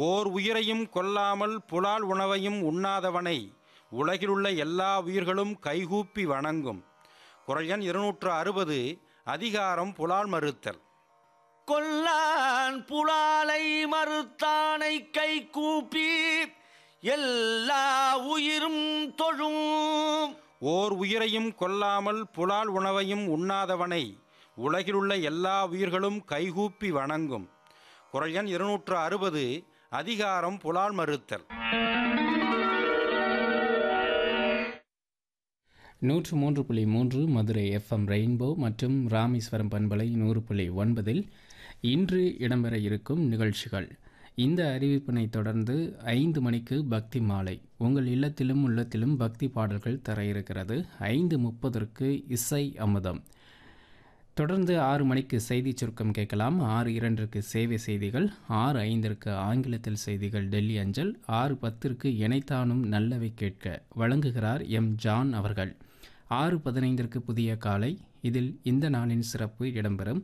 ஓர் உயிரையும் கொல்லாமல் புலால் உணவையும் உண்ணாதவனை உலகிலுள்ள எல்லா உயிர்களும் கைகூப்பி வணங்கும் குரல் எண் இருநூற்று அறுபது அதிகாரம் புலால் மறுத்தல் கொல்லான் புலாலை மறுத்தானை கை கூப்பி எல்லா உயிரும் தொழும் ஓர் உயிரையும் கொல்லாமல் புலால் உணவையும் உண்ணாதவனை உலகிலுள்ள எல்லா உயிர்களும் கைகூப்பி வணங்கும் குரல் எண் இருநூற்று அறுபது அதிகாரம் புலால் மறுத்தல் நூற்று மூன்று புள்ளி மூன்று மதுரை எஃப்எம் ரெயின்போ மற்றும் ராமேஸ்வரம் பண்பலை நூறு புள்ளி ஒன்பதில் இன்று இடம்பெற இருக்கும் நிகழ்ச்சிகள் இந்த அறிவிப்பினை தொடர்ந்து ஐந்து மணிக்கு பக்தி மாலை உங்கள் இல்லத்திலும் உள்ளத்திலும் பக்தி பாடல்கள் தர இருக்கிறது ஐந்து முப்பதற்கு இசை அமுதம் தொடர்ந்து ஆறு மணிக்கு செய்தி சுருக்கம் கேட்கலாம் ஆறு இரண்டிற்கு சேவை செய்திகள் ஆறு ஐந்திற்கு ஆங்கிலத்தில் செய்திகள் டெல்லி அஞ்சல் ஆறு பத்திற்கு இணைத்தானும் நல்லவை கேட்க வழங்குகிறார் எம் ஜான் அவர்கள் ஆறு பதினைந்திற்கு புதிய காலை இதில் இந்த நாளின் சிறப்பு இடம்பெறும்